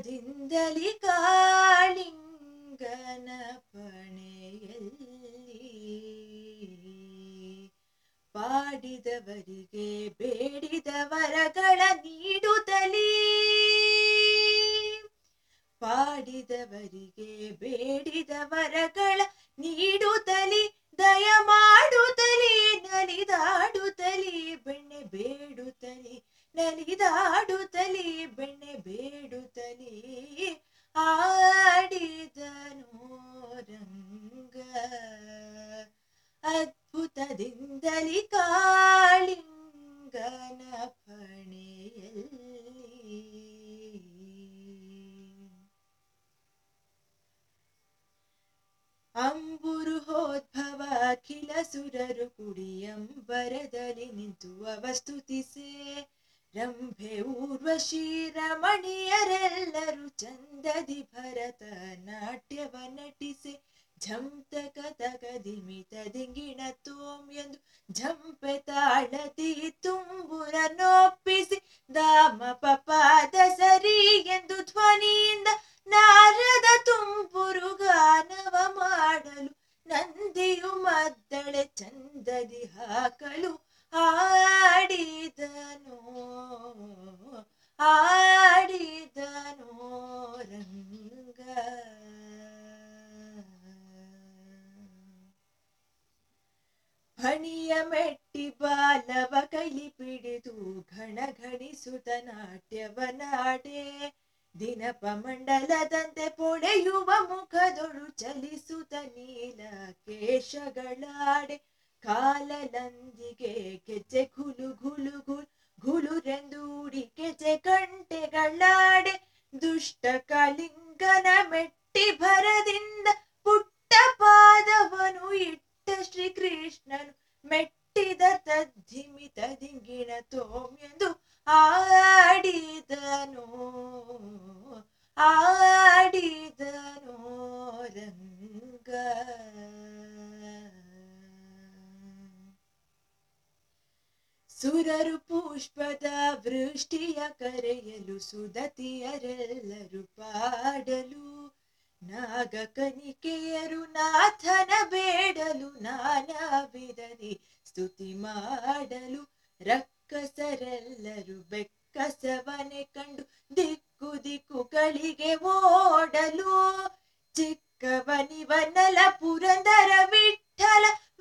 ಅದ್ಭುತದಿಂದಲಿ ಕಾಳಿಂಗನ ಪಣೆಯಲ್ಲಿ ಪಾಡಿದವರಿಗೆ ಬೇಡಿದ ವರಗಳ ನೀಡುತ್ತಲೀ ಪಾಡಿದವರಿಗೆ ಬೇಡಿದ ವರಗಳ ನೀಡುತ್ತಲಿ ದಯ ಮಾಡುತ್ತಲಿ ನಲಿದಾಡುತ್ತಲಿ ಬೆಣ್ಣೆ ಬೇಡುತ್ತಲಿ ನಲಿದಾಡುತ್ತಲಿ ಬೆಣ್ಣೆ ಬೇಡುತ್ತಲಿ ಆಡಿದನು ರಂಗ ಅದ್ಭುತದಿಂದಲಿ ಕಾಳಿಂಗನ ಪಣೆಯಲ್ಲಿ ಅಂಬುರು ಹೋದ್ಭವ ಅಖಿಲ ಸುರರು ಕುಡಿಯಂಬರದಲ್ಲಿ ನಿಂತು ಅವಸ್ತುತಿಸೆ ರಂಭೆ ಊರ್ವಶಿ ರಮಣೀಯರೆಲ್ಲರೂ ಚಂದದಿ ಭರತ ನಾಟ್ಯವ ನಟಿಸೆ ಝಂತಕ ತಗದಿಮಿತ ದಿಂಗಿಣ ತೋಮ್ ಎಂದು ಝಂಪೆ ತಾಳತಿ ತುಂಬುರ ನೊಪ್ಪಿಸಿ ದಾಮ ಪಪಾದ ಸರಿ ಎಂದು ಧ್ವನಿಯಿಂದ ನಾರದ ತುಂಬುರು ಗಾನವ ಮಾಡಲು ನಂದಿಯು ಮದ್ದಳೆ ಚಂದದಿ ಹಾಕಲು ಆಡಿದನು ಆಡಿದನು ರಂಗ ಫಣಿಯ ಮೆಟ್ಟಿ ಬಾಲವ ಕೈಲಿ ಪಿಡಿದು ಘಣ ಘಣಿಸುತ್ತ ನಾಟ್ಯವನಾಡೆ ದಿನಪ ಮಂಡಲದಂತೆ ಪೊಳೆಯುವ ಮುಖದೊಳು ಚಲಿಸುತ್ತ ನೀಲ ಕೇಶಗಳಾಡೆ ಕಾಲಲಂದಿಗೆ ಗೆಜ್ಜೆ ಗುಲು ಗುಲು ಗುಲ್ ಗುಲುರೆಂದೂಡಿ ಗೆಜ್ಜೆ ಗಂಟೆಗಳಾಡೆ ದುಷ್ಟ ಕಲಿಂಗನ ಮೆಟ್ಟಿ ಭರದಿಂದ ಪುಟ್ಟ ಪಾದವನು ಇಟ್ಟ ಶ್ರೀಕೃಷ್ಣನು ಮೆಟ್ಟಿದ ತದ್ಧಿಮಿತ ದಿಂಗಿಣ ತೋಮ್ ಎಂದು ಆಡಿದನು ಆಡಿದನು ರಂಗ ಸುರರು ಪುಷ್ಪದ ವೃಷ್ಟಿಯ ಕರೆಯಲು ಸುದತಿಯರೆಲ್ಲರೂ ಪಾಡಲು ನಾಗಕನಿಕೆಯರು ನಾಥನ ಬೇಡಲು ನಾನಾ ವಿಧದಿ ಸ್ತುತಿ ಮಾಡಲು ರಕ್ಕಸರೆಲ್ಲರೂ ಬೆಕ್ಕಸವನೆ ಕಂಡು ದಿಕ್ಕು ದಿಕ್ಕುಗಳಿಗೆ ಓಡಲು ಚಿಕ್ಕವನಿವನಲ ಪುರಂದರ ವಿಠಲ